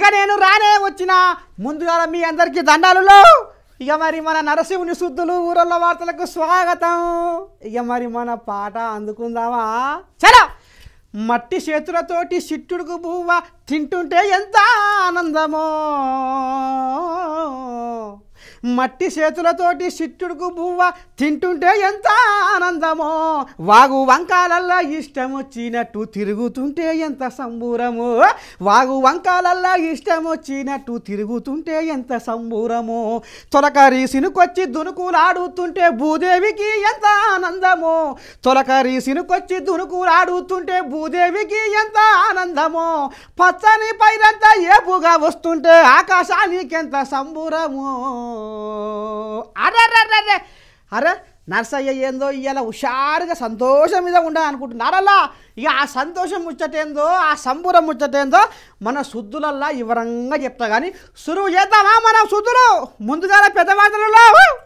నేను రానే వచ్చిన ముందుగా మీ అందరికీ దండాలులో ఇక మరి మన నరసింహుని శుద్ధులు ఊరల్ల వార్తలకు స్వాగతం ఇక మరి మన పాట అందుకుందామా చలో మట్టి చేతులతోటి సిట్టుడుకు బువ్వ తింటుంటే ఎంత ఆనందమో మట్టి చేతులతోటి సిట్టుడుకు బువ్వ తింటుంటే ఎంత ఆనందమో వాగు వంకాలల్లా ఇష్టం వచ్చినట్టు తిరుగుతుంటే ఎంత సంబూరమో వాగు వంకాలల్లా ఇష్టం వచ్చినట్టు తిరుగుతుంటే ఎంత సంబూరమో తొలకరి సినుకొచ్చి దునుకులాడుతుంటే భూదేవికి ఎంత ఆనందమో తొలకరి సినుకొచ్చి దునుకులాడుతుంటే భూదేవికి ఎంత ఆనందమో పచ్చని పైరంతా ఏపుగా వస్తుంటే ఆకాశానికి ఎంత సంబూరమో అరే అరే నర్సయ్య ఏందో ఇవాళ హుషారుగా సంతోషం మీద ఉండాలి అనుకుంటున్నారల్లా ఇక ఆ సంతోషం ముచ్చటేందో ఆ సంబూరం ముచ్చటేందో మన శుద్ధులల్లా వివరంగా చెప్తా కానీ సురువు చేద్దామా మనం శుద్ధులు ముందుగా పెద్దవాదలలో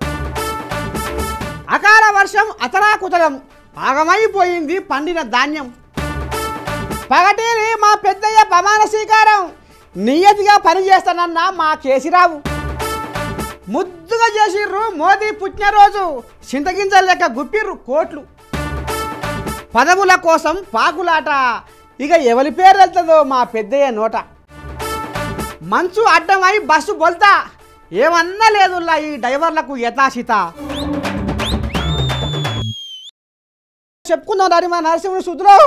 అకాల వర్షం అతరాకుతలం ఆగమైపోయింది పండిన ధాన్యం పగటిని మా పెద్దయ్య ప్రమాణ స్వీకారం నియతిగా పనిచేస్తానన్న మా కేసిరావు ముద్దుగా చేసిర్రు మోదీ పుట్టినరోజు చింతగింజల లెక్క గుప్పిర్రు కోట్లు పదవుల కోసం పాకులాట ఇక ఎవరి పేరు వెళ్తుందో మా పెద్దయ్య నోట మంచు అడ్డమై బస్సు బొల్తా ఏమన్నా లేదుల్లా ఈ డ్రైవర్లకు యథాశిత చెప్పుకుందాం రాని మా నరసింహుడు సుధురావు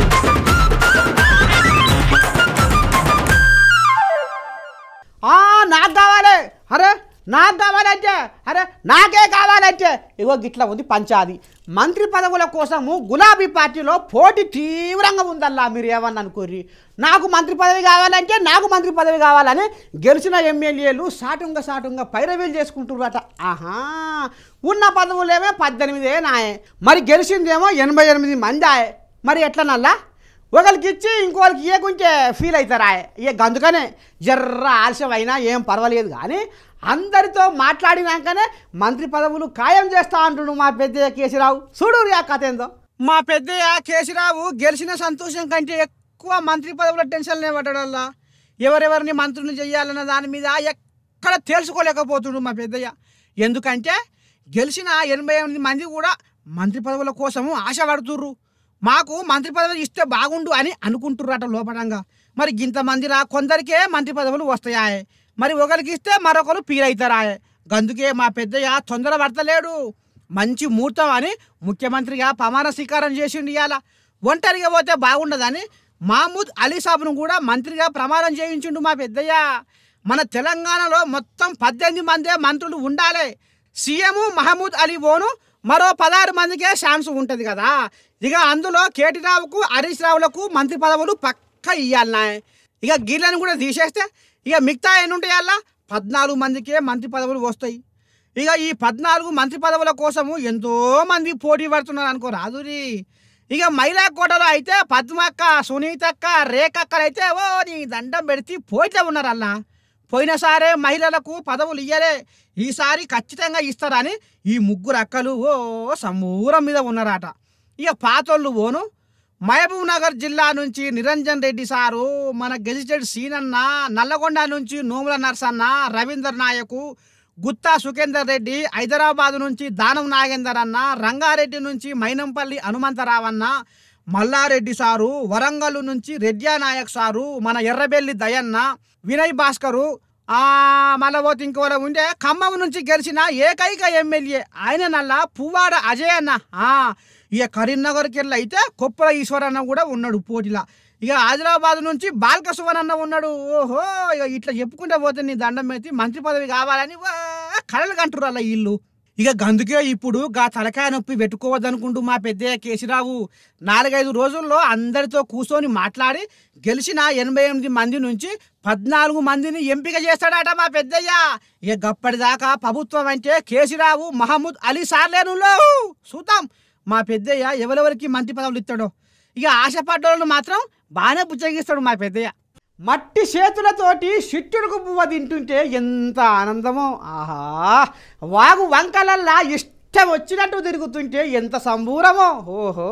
ఆ నాకు కావాలి అరే నాకు కావాలంటే అరే నాకే కావాలంటే ఇగో గిట్ల ఉంది పంచాది మంత్రి పదవుల కోసము గులాబీ పార్టీలో పోటీ తీవ్రంగా ఉందల్లా మీరు ఏమన్నా అనుకోర్రి నాకు మంత్రి పదవి కావాలంటే నాకు మంత్రి పదవి కావాలని గెలిచిన ఎమ్మెల్యేలు సాటుంగా సాటుంగా పైరవీలు చేసుకుంటున్నారట ఆహా ఉన్న పదవులేమో పద్దెనిమిదే నాయే మరి గెలిచిందేమో ఎనభై ఎనిమిది మంది ఆయే మరి ఎట్లా నల్లా ఒకరికి ఇచ్చి ఇంకోరికి ఇవ్వకుంటే ఫీల్ అవుతారా ఇక అందుకనే జర్ర ఆలస్యం అయినా ఏం పర్వాలేదు కానీ అందరితో మాట్లాడినాకనే మంత్రి పదవులు ఖాయం చేస్తా అంటుడు మా పెద్దయ్య కేసీరావు చూడు ఆ కథ ఏందో మా పెద్దయ్య కేసీరావు గెలిచిన సంతోషం కంటే ఎక్కువ మంత్రి పదవుల టెన్షన్లే పడ్డడల్లా ఎవరెవరిని మంత్రులు చేయాలన్న దాని మీద ఎక్కడ తెలుసుకోలేకపోతుడు మా పెద్దయ్య ఎందుకంటే గెలిచిన ఎనభై ఎనిమిది మంది కూడా మంత్రి పదవుల కోసము ఆశపడుతుర్రు మాకు మంత్రి పదవి ఇస్తే బాగుండు అని అనుకుంటుర్రట లోపడంగా మరి ఇంతమంది రా కొందరికే మంత్రి పదవులు వస్తాయా మరి ఒకరికి ఇస్తే మరొకరు పీలవుతారా గందుకే మా పెద్దయ్య తొందర పడతలేడు మంచి ముహూర్తం అని ముఖ్యమంత్రిగా ప్రమాణ స్వీకారం చేసిండు ఇవాళ ఒంటరిగా పోతే బాగుండదని మహమూద్ అలీ సాబ్ను కూడా మంత్రిగా ప్రమాణం చేయించిండు మా పెద్దయ్య మన తెలంగాణలో మొత్తం పద్దెనిమిది మందే మంత్రులు ఉండాలి సీఎం మహమూద్ అలీ ఓను మరో పదహారు మందికే ఛాన్స్ ఉంటుంది కదా ఇక అందులో కేటీ రావుకు హరీష్ రావులకు మంత్రి పదవులు పక్క ఇవ్వాలన్నా ఇక గీళ్ళని కూడా తీసేస్తే ఇక మిగతా ఎన్ని ఉంటాయల్లా పద్నాలుగు మందికే మంత్రి పదవులు వస్తాయి ఇక ఈ పద్నాలుగు మంత్రి పదవుల కోసము ఎంతో మంది పోటీ పడుతున్నారు అనుకో రాదురి ఇక మహిళా కోటలో అయితే పద్మక్క సునీతక్క రేఖక్కలు అయితే ఓ నీ దండం పెడితే పోయితే ఉన్నారు అల్లా పోయినసారే మహిళలకు పదవులు ఇయ్యలే ఈసారి ఖచ్చితంగా ఇస్తారని ఈ ముగ్గురు అక్కలు ఓ సమూరం మీద ఉన్నారట ఇక పాతోళ్ళు ఓను మహబూబ్ నగర్ జిల్లా నుంచి నిరంజన్ రెడ్డి సారు మన గెజిటెడ్ సీనన్న నల్లగొండ నుంచి నోముల నర్సన్న రవీందర్ నాయకు గుత్తా సుఖేందర్ రెడ్డి హైదరాబాద్ నుంచి దానం నాగేందర్ అన్న రంగారెడ్డి నుంచి మైనంపల్లి హనుమంతరావన్న మల్లారెడ్డి సారు వరంగల్ నుంచి రెడ్యా నాయక్ సారు మన ఎర్రబెల్లి దయన్న వినయ్ భాస్కరు ఆ మళ్ళా పోతే ఇంకోలా ఉండే ఖమ్మం నుంచి గెలిచిన ఏకైక ఎమ్మెల్యే ఆయన నల్ల పువ్వాడ అజయ్ అన్న ఆ, ఇక కరీంనగర్కి వెళ్ళి అయితే కొప్పల ఈశ్వరన్న కూడా ఉన్నాడు పోటీలా ఇక ఆదిలాబాద్ నుంచి బాల్క సువనన్న ఉన్నాడు ఓహో ఇక ఇట్లా చెప్పుకుంటే పోతే నీ దండం పెట్టి మంత్రి పదవి కావాలని వా, కలలు కంటురు అలా ఇల్లు ఇక గందుకే ఇప్పుడు గా తలకాయ నొప్పి పెట్టుకోవద్దనుకుంటూ మా పెద్దయ్య కేసీరావు నాలుగైదు రోజుల్లో అందరితో కూర్చొని మాట్లాడి గెలిచిన ఎనభై ఎనిమిది మంది నుంచి పద్నాలుగు మందిని ఎంపిక చేస్తాడట మా పెద్దయ్య ఇక గప్పటిదాకా ప్రభుత్వం అంటే కేసీరావు మహమూద్ అలీ సార్లేనులో చూద్దాం మా పెద్దయ్య ఎవరెవరికి మంత్రి పదవులు ఇస్తాడో ఇక ఆశపడ్డోళ్ళు మాత్రం బాగానే బుచ్చగిస్తాడు మా పెద్దయ్య మట్టి చేతులతోటి సిట్టుడుకు పువ్వ తింటుంటే ఎంత ఆనందమో ఆహా వాగు వంకలల్లా ఇష్టం వచ్చినట్టు తిరుగుతుంటే ఎంత సంబూరమో ఓహో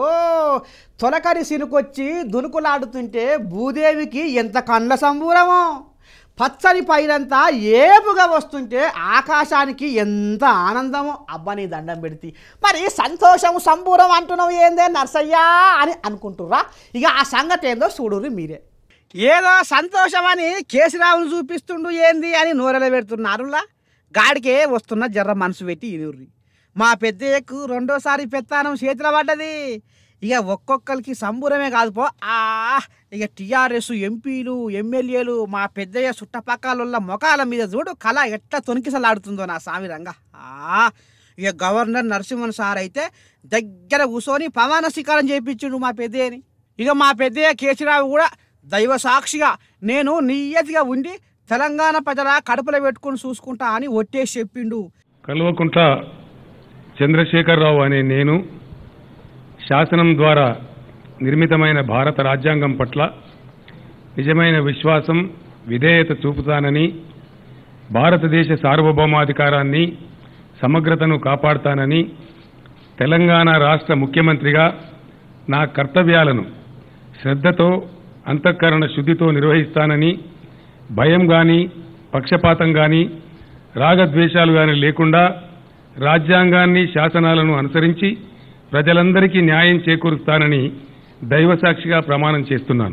తొలకరి సినుకొచ్చి దునుకులాడుతుంటే భూదేవికి ఎంత కండ్ల సంబూరమో పచ్చని పైరంతా ఏపుగా వస్తుంటే ఆకాశానికి ఎంత ఆనందమో అబ్బని దండం పెడితే మరి సంతోషం సంబూరం అంటున్నావు ఏందే నర్సయ్యా అని అనుకుంటుర్రా ఇక ఆ సంగతి ఏందో చూడుర్రి మీరే ఏదో సంతోషం అని కేసీరావును చూపిస్తుండు ఏంది అని నోరెల పెడుతున్నారులా గాడికే వస్తున్న జర్ర మనసు పెట్టి ఇనుర్రి మా పెద్దయ్యకు రెండోసారి పెత్తానం చేతిలో పడ్డది ఇక ఒక్కొక్కరికి సంబూరమే కాదు పో ఆ ఇక టీఆర్ఎస్ ఎంపీలు ఎమ్మెల్యేలు మా పెద్దయ్య చుట్టపక్కల మొఖాల మీద చూడు కళ ఎట్లా తొనికిసలాడుతుందో నా సామి రంగా ఆ ఇక గవర్నర్ నరసింహన్ సార్ అయితే దగ్గర కూర్చొని పవాన శిఖరం చేయించుండు మా పెద్దయ్యని ఇక మా పెద్దయ్య కేసీరావు కూడా దైవ సాక్షిగా నేను నియతిగా ఉండి తెలంగాణ ప్రజల కడుపులో పెట్టుకొని చూసుకుంటా అని ఒట్టేసి చెప్పిండు కల్వకుంట్ల చంద్రశేఖరరావు అనే నేను శాసనం ద్వారా నిర్మితమైన భారత రాజ్యాంగం పట్ల నిజమైన విశ్వాసం విధేయత చూపుతానని భారతదేశ సార్వభౌమాధికారాన్ని సమగ్రతను కాపాడుతానని తెలంగాణ రాష్ట్ర ముఖ్యమంత్రిగా నా కర్తవ్యాలను శ్రద్ధతో అంతఃకరణ శుద్ధితో నిర్వహిస్తానని భయం గాని పక్షపాతం గాని రాగద్వేషాలు గాని లేకుండా రాజ్యాంగాన్ని శాసనాలను అనుసరించి ప్రజలందరికీ న్యాయం చేకూరుస్తానని దైవసాక్షిగా ప్రమాణం చేస్తున్నాను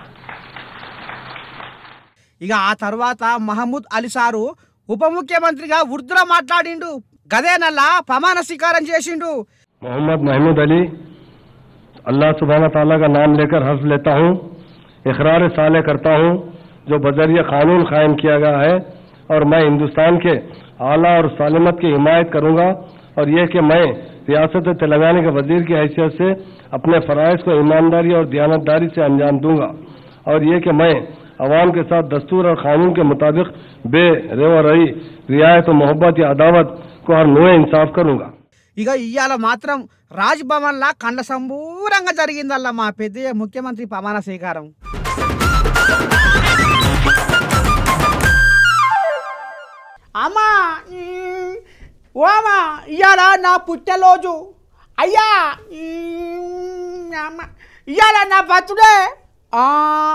ఇక ఆ తర్వాత మహమూద్ అలీ సారు ఉప ముఖ్యమంత్రిగా ఉర్దూలో మాట్లాడిండు గదేనల్లా ప్రమాణ స్వీకారం చేసిండు मोहम्मद महमूद अली अल्लाह सुबहाना ताला का नाम लेकर हंस लेता हूँ इकरार साले करता हूँ जो बजरिया कानून कायम किया गया है और मैं हिंदुस्तान के आला और सालमत की हिमायत करूँगा और यह कि मैं रियासत तेलंगाना के वजीर की हैसियत से अपने फ़रज़ को ईमानदारी और दयानतदारी से अंजाम दूंगा और यह कि मैं अवाम के साथ दस्तूर और कानून के मुताबिक बे रेव रही रियायत और मोहब्बत या अदावत को हर नुए इंसाफ करूँगा ఇక ఇవాళ మాత్రం రాజ్ భవన్ లా కండ సంబూరంగా జరిగిందల్లా మా పెద్దయ్య ముఖ్యమంత్రి ప్రమాణ స్వీకారం అమ్మా ఉమ్, ఓ అమ్మా ఇవాళ నా పుట్టెలోజు అయ్యా ఉమ్, అమ్మ ఇవాళ నా బర్త్డే ఆ,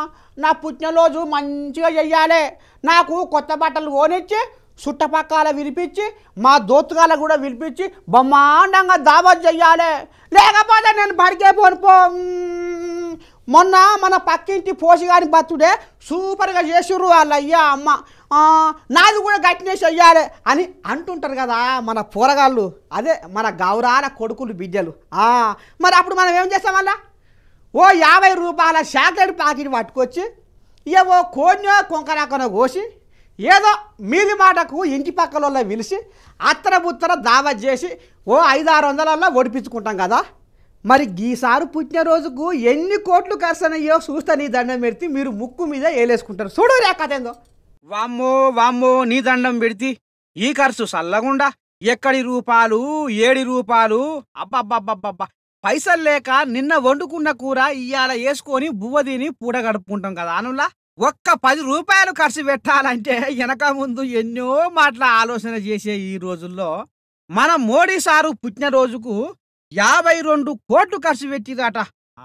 నా పుట్టినరోజు మంచిగా చెయ్యాలి నాకు కొత్త బట్టలు కొనిచ్చి చుట్టపక్కల విరిపించి మా దోతుగాల కూడా విరిపించి బ్రహ్మాండంగా దావత్ చెయ్యాలి లేకపోతే నేను బడికే పోను పో ఉమ్, మొన్న మన పక్కింటి పోసిగాని బర్త్డే సూపర్గా చేసిర్రు వాళ్ళ అయ్యా అమ్మ ఆ, నాది కూడా గట్టినే చెయ్యాలి అని అంటుంటారు కదా మన పోరగాళ్ళు అదే మన గౌరాల కొడుకులు బిడ్డలు ఆ, మరి అప్పుడు మనం ఏం చేస్తాం వల్ల ఓ యాభై రూపాయల చాక్లెట్ ప్యాకెట్ పట్టుకొచ్చి ఇక ఓ కోణ్యో కొంకరాకనో కోసి ఏదో మీది మాటకు ఇంటి పక్కల పిలిచి అత్తర బుత్తర దావత్ చేసి ఓ ఐదారు వందలల్లో ఒడిపించుకుంటాం కదా మరి ఈసారి పుట్టినరోజుకు ఎన్ని కోట్లు ఖర్చునయ్యో చూస్తా నీ దండం పెడితే మీరు ముక్కు మీద ఏలేసుకుంటారు చూడు రే కథ ఏందో వామ్మో వామ్మో నీ దండం పెడితే ఈ ఖర్చు సల్లగుండా ఎక్కడి రూపాలు ఏడి రూపాలు అబ్బబ్బబ్బబ్బబ్బా పైసలు లేక నిన్న వండుకున్న కూర ఇయ్యాల వేసుకొని బువ్వ తిని పూట గడుపుకుంటాం కదా అనులా ఒక్క పది రూపాయలు ఖర్చు పెట్టాలంటే వెనక ముందు ఎన్నో మాటల ఆలోచన చేసే ఈ రోజుల్లో మన మోడీ సారు పుట్టినరోజుకు యాభై రెండు కోట్లు ఖర్చు పెట్టిదట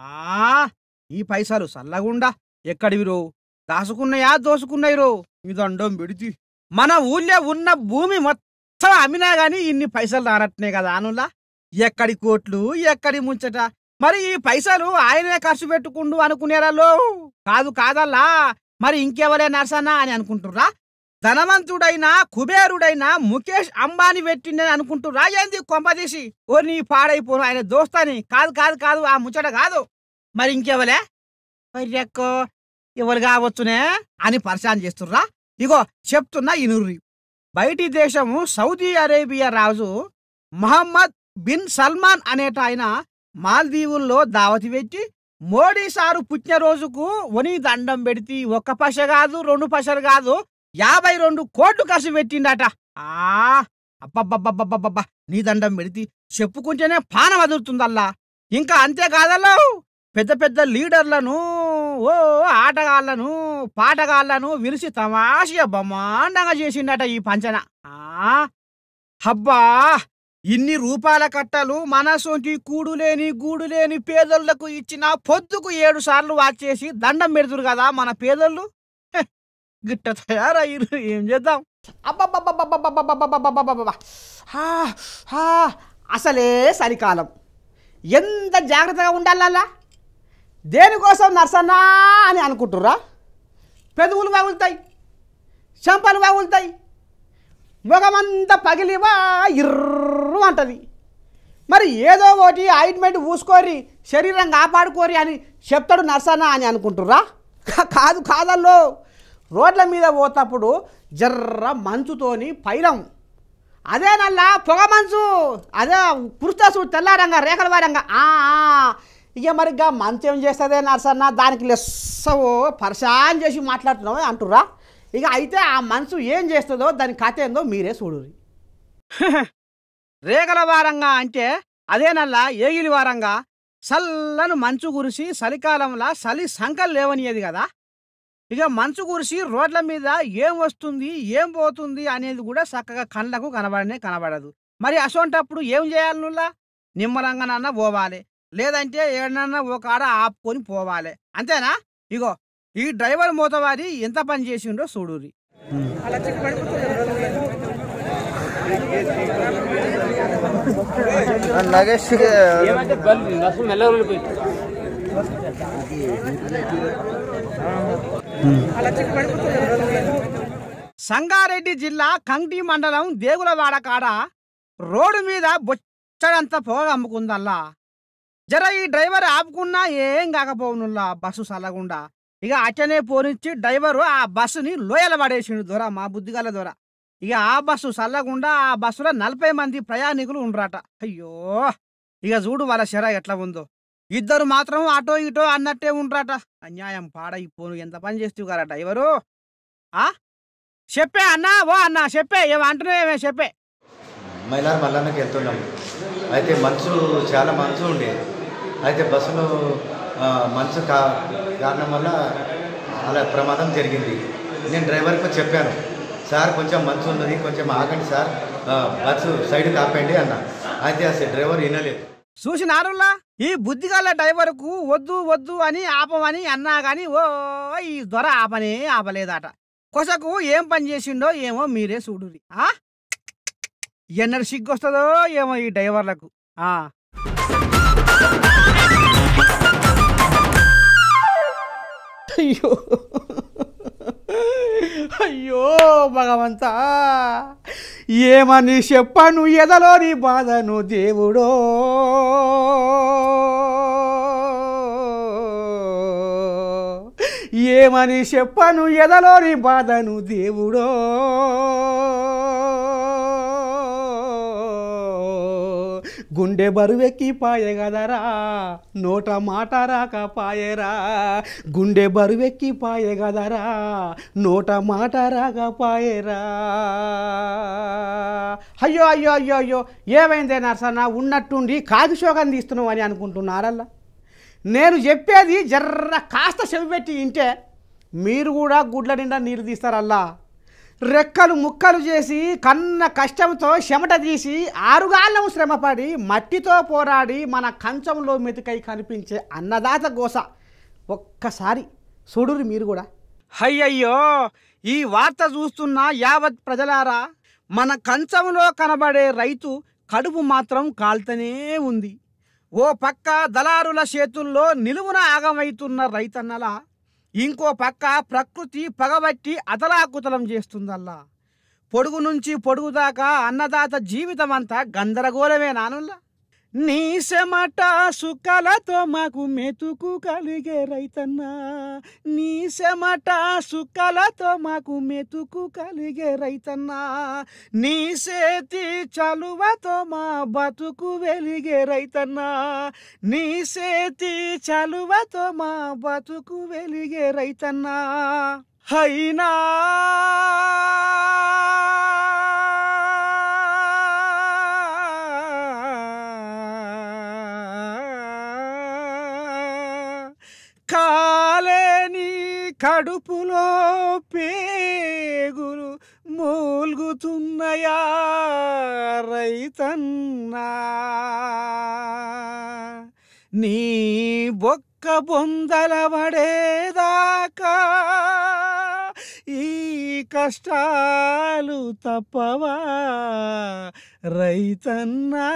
ఆ ఈ పైసలు సల్లగుండా ఎక్కడివి రో దాసుకున్నాయా దోసుకున్నాయి రో ఇదండం పెడితి మన ఊళ్ళో ఉన్న భూమి మొత్తం అమ్మినా గాని ఇన్ని పైసలు రానట్నే కదా అనులా ఎక్కడి కోట్లు ఎక్కడి ముంచట మరి ఈ పైసలు ఆయనే ఖర్చు పెట్టుకుండు అనుకునేరాలో కాదు కాదల్లా మరి ఇంకెవరే నర్సన్నా అని అనుకుంటుర్రా ధనవంతుడైనా కుబేరుడైనా ముఖేష్ అంబానీ పెట్టిండని అనుకుంటుర్రా ఏంది కొంపదీసి ఓ నీ పాడైపోను ఆయన దోస్తాని కాదు కాదు కాదు ఆ ముచ్చట కాదు మరి ఇంకెవలే పర్యక్కో ఎవరు కావచ్చునే అని పరిశాన్ చేస్తుర్రా ఇగో చెప్తున్నా ఇనుర్రి బయటి దేశము సౌదీ అరేబియా రాజు మహమ్మద్ బిన్ సల్మాన్ అనేట ఆయన మాల్దీవుల్లో దావతి పెట్టి మోడీ సారు పుట్టినరోజుకు ఒని దండం పెడితే ఒక్క పశ కాదు రెండు పశలు కాదు యాభై రెండు కోట్లు ఖర్చు పెట్టిండట ఆ అబ్బబ్బబ్బబ్బబ్బబ్బా నీ దండం పెడితే చెప్పుకుంటేనే పానం అదురుతుందల్లా ఇంకా అంతేకాదల్లో పెద్ద పెద్ద లీడర్లను ఓ ఆటగాళ్లను పాటగాళ్లను విలిసి తమాషగా బ్రహ్మాండంగా చేసిండట ఈ పంచన ఆ హబ్బా ఇన్ని రూపాయల కట్టలు మనసొంటి కూడులేని గూడులేని పేదోళ్లకు ఇచ్చిన పొద్దుకు ఏడు సార్లు వాచేసి దండం పెడుతురు కదా మన పేదోళ్ళు హె, గిట్ట తయారయ్యారు ఏం చేద్దాం అబ్బబ్బబ్బబ్బబ్బబ్బబ్బబ్బబ్బబ్బబ్బబ్బ. హా, హా, అసలే చలికాలం ఎంత జాగ్రత్తగా ఉండాలల్లా దేనికోసం నర్సన్నా అని అనుకుంటుర్రా పెదవులు పగులుతాయి చెంపలు పగులుతాయి ముఖమంతా పగిలివా ఇర్రు అంటది మరి ఏదో ఒకటి ఆయింట్మెంట్ పూసుకోరి శరీరం కాపాడుకోరి అని చెప్తాడు నర్సన్న అని అనుకుంటుర్రా కా- కాదు కాదల్లో రోడ్ల మీద పోతప్పుడు జర్ర మంచుతోని పైరం అదే నల్లా పొగ మంచు అదే కుర్తా చూడు తెల్లారంగా రేఖల వారంగా ఆ, ఆ. ఇక మరి ఇక మంచు ఏం చేస్తుందే నర్సన్న దానికి లెస్సవో పరిశాన్ చేసి మాట్లాడుతున్నావు అంటుర్రా ఇక అయితే ఆ మనసు ఏం చేస్తుందో దాని కథ ఏందో మీరే చూడురి రేగల వారంగా అంటే అదేనల్లా ఏగిలి వారంగా చల్లను మంచు కురిసి చలికాలంలో చలి సంకలు లేవనియది కదా ఇక మంచు కురిసి రోడ్ల మీద ఏం వస్తుంది ఏం పోతుంది అనేది కూడా చక్కగా కళ్ళకు కనబడనే కనబడదు మరి అసొంటప్పుడు ఏం చేయాలి నువ్వులా నిమ్మలంగానన్నా పోవాలి లేదంటే ఏడనన్నా ఒక ఆడ ఆపుకొని పోవాలి అంతేనా ఇగో ఈ డ్రైవర్ మూతవారి ఎంత పని చేసిండో చూడురి ఏమంటే బల్బు నష్టం మెల్లగలిపోయింది సంగారెడ్డి జిల్లా కంగ్టి మండలం దేవులవాడ కాడ రోడ్డు మీద బొచ్చడంత పొగ అమ్ముకుందల్లా జర ఈ డ్రైవర్ ఆపుకున్నా ఏం కాకపోనుల్లా బస్సు చల్లగుండా ఇక అట్టనే పోనిచ్చి డ్రైవరు ఆ బస్సుని లోయల పడేసిండు దొర మా బుద్ధిగల దొర ఇక ఆ బస్సు చల్లగుండా ఆ బస్సులో నలభై మంది ప్రయాణికులు ఉండ్రట అయ్యో ఇక చూడు వాళ్ళ శర ఎట్లా ఉందో ఇద్దరు మాత్రం అటో ఇటో అన్నట్టే ఉండ్రట అన్యాయం పాడైపోను ఎంత పని చేస్తూ కదా డ్రైవరు ఆ చెప్పే అన్నా ఓ అన్నా చెప్పే ఏమంటున్నావేమే చెప్పే మైలార్ మల్లన్నకి వెళ్తున్నాం అయితే మంచు చాలా మంచు ఉండే అయితే బస్సులో ఆ, మంచు కా కారణం వల్ల అలా ప్రమాదం జరిగింది నేను డ్రైవర్కి చెప్పాను సార్ కొంచెం మంచు ఉన్నది కొంచెం ఆగండి సార్ ఆ, బస్సు సైడ్ కాపండి అన్న అయితే అసలు డ్రైవర్ వినలేదు చూసినారులా ఈ బుద్ధిగల డ్రైవర్కు వద్దు వద్దు అని ఆపమని అన్నా గాని ఓ ఈ దొర ఆపనే ఆపలేదట కొసకు ఏం పని చేసిండో ఏమో మీరే చూడురి ఆ ఎన్నడు సిగ్గొస్తుందో ఏమో ఈ డ్రైవర్లకు ఆ అయ్యో అయ్యో భగవంతా ఏమని చెప్పను ఎదలోని బాధను దేవుడో ఏమని చెప్పను ఎదలోని బాధను దేవుడో గుండె బరువెక్కి పాయగదరా నోట మాట రాక పాయరా గుండె బరువెక్కి పాయగదరా నోట మాట రాక పాయరా అయ్యో అయ్యో అయ్యో అయ్యో ఏమైందే నర్సన్న ఉన్నట్టుండి కాగిశోగం తీస్తున్నావు అని అనుకుంటున్నారల్లా నేను చెప్పేది జర్ర కాస్త చెవి పెట్టి వింటే మీరు కూడా గుడ్ల నిండా నీరు తీస్తారల్లా రెక్కలు ముక్కలు చేసి కన్న కష్టంతో చెమట తీసి ఆరుగాళ్ళము శ్రమపడి మట్టితో పోరాడి మన కంచంలో మెతుకై కనిపించే అన్నదాత గోస ఒక్కసారి చూడురు మీరు కూడా అయ్యయ్యో ఈ వార్త చూస్తున్న యావత్ ప్రజలారా మన కంచంలో కనబడే రైతు కడుపు మాత్రం కాల్తనే ఉంది ఓ పక్క దళారుల చేతుల్లో నిలువున ఆగమైతున్న రైతన్నలా ఇంకో పక్క ప్రకృతి పగబట్టి అతలాకుతలం చేస్తుందల్లా పొడుగు నుంచి పొడుగు దాకా అన్నదాత జీవితం అంతా గందరగోళమే నానుల్లా నీ సెమట సుక్కలతో మాకు మెతుకు కలిగే రైతన్నా నీ సెమట సుక్కలతో మాకు మెతుకు కలిగే రైతన్నా నీ సేతి చలువతో మా బతుకు వెలిగే రైతన్నా నీ సేతి చలువతో మా బతుకు వెలిగే రైతన్నా అయినా కాలేని కడుపులో పేగులు మూల్గుతున్నయా రైతన్నా నీ బొక్క బొందల పడేదాకా ఈ కష్టాలు తప్పవా రైతన్నా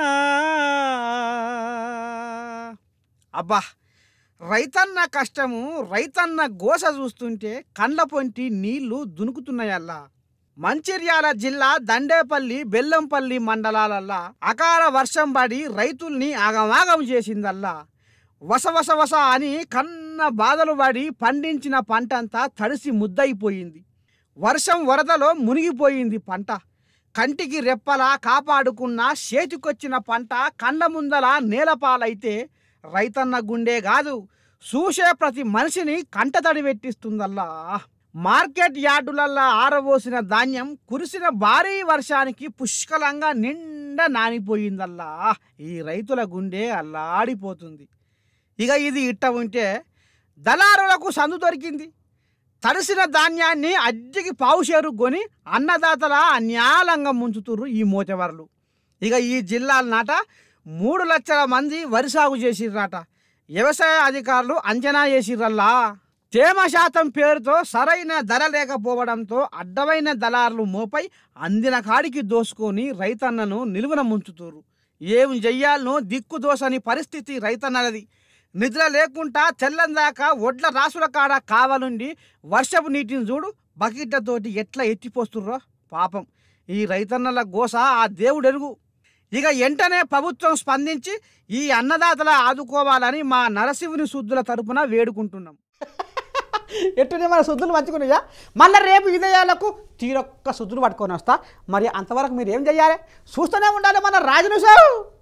అబ్బా రైతన్న కష్టము రైతన్న గోస చూస్తుంటే కండ్ల పొంటి నీళ్లు దునుకుతున్నాయల్లా మంచిర్యాల జిల్లా దండేపల్లి బెల్లంపల్లి మండలాలల్లా అకాల వర్షం పడి రైతుల్ని ఆగమాగం చేసిందల్లా వస వస వస అని కన్న బాధలు పడి పండించిన పంటంతా తడిసి ముద్దయిపోయింది వర్షం వరదలో మునిగిపోయింది పంట కంటికి రెప్పలా కాపాడుకున్న చేతికొచ్చిన పంట కండ ముందల నేలపాలైతే రైతన్న గుండె కాదు చూసే ప్రతి మనిషిని కంటతడి పెట్టిస్తుందల్లా మార్కెట్ యార్డులల్లా ఆరబోసిన ధాన్యం కురిసిన భారీ వర్షానికి పుష్కలంగా నిండా నానిపోయిందల్లా ఈ రైతుల గుండె అల్లాడిపోతుంది ఇక ఇది ఇట్ట ఉంటే దళారులకు సందు దొరికింది తడిసిన ధాన్యాన్ని అద్దెకి పావుషేరు కొని అన్నదాతల అన్యాలంగా ముంచుతుర్రు ఈ మోతెవర్లు ఇక ఈ జిల్లాల నాట మూడు లక్షల మంది వరి సాగు చేసిర్రాట వ్యవసాయ అధికారులు అంచనా చేసిర్రల్లా తేమ శాతం పేరుతో సరైన ధర లేకపోవడంతో అడ్డమైన దళారులు మోపై అందిన కాడికి దోసుకొని రైతన్నను నిలువున ముంచుతురు ఏం చెయ్యాలనో దిక్కు దోసని పరిస్థితి రైతన్నది నిద్ర లేకుండా తెల్లందాక ఒడ్ల రాసుల కాడ కావాలుండి వర్షపు నీటిని చూడు బకెట్లతోటి ఎట్లా ఎత్తిపోస్తుర్రో పాపం ఈ రైతన్నల గోస ఆ దేవుడు ఎరుగు ఇక వెంటనే ప్రభుత్వం స్పందించి ఈ అన్నదాతల ఆదుకోవాలని మా నరసింహుని శుద్ధుల తరపున వేడుకుంటున్నాం ఎట్టునే మన శుద్ధులు మంచుకున్నాయా మళ్ళీ రేపు విదయాలకు తీరొక్క శుద్ధులు పట్టుకొని వస్తా మరి అంతవరకు మీరు ఏం చెయ్యాలి చూస్తూనే ఉండాలి మన రాజును సార్